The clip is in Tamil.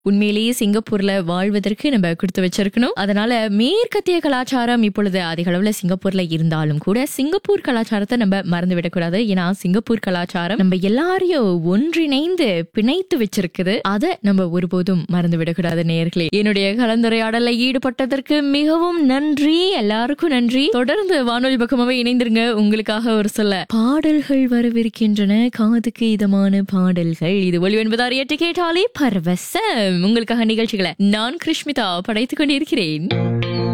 உண்மையிலேயே சிங்கப்பூர்ல வாழ்வதற்கு நம்ம கொடுத்து வச்சிருக்கணும் அதனால மேற்கத்திய கலாச்சாரம் இப்பொழுது அதிக அளவுல சிங்கப்பூர்ல இருந்தாலும் கூட சிங்கப்பூர் கலாச்சாரத்தை நம்ம மறந்து விடக்கூடாது ஏன்னா சிங்கப்பூர் கலாச்சாரம் நம்ம எல்லாரையும் ஒன்றிணைந்து பிணைத்து வச்சிருக்குது அதை நம்ம ஒருபோதும் மறந்து விடக்கூடாது நேர்களே என்னுடைய கலந்துரையாடல ஈடுபட்டதற்கு மிகவும் நன்றி எல்லாருக்கும் நன்றி தொடர்ந்து வானொலி பக்கமாவே இணைந்திருங்க உங்களுக்காக ஒரு சொல்ல பாடல்கள் வரவிருக்கின்றன காதுக்கு இதமான பாடல்கள் இது ஒளி என்பதார் எட்டு கேட்டாலே பரவசம் உங்களுக்காக நிகழ்ச்சிகளை நான் கிருஷ்மிதா படைத்துக் கொண்டிருக்கிறேன்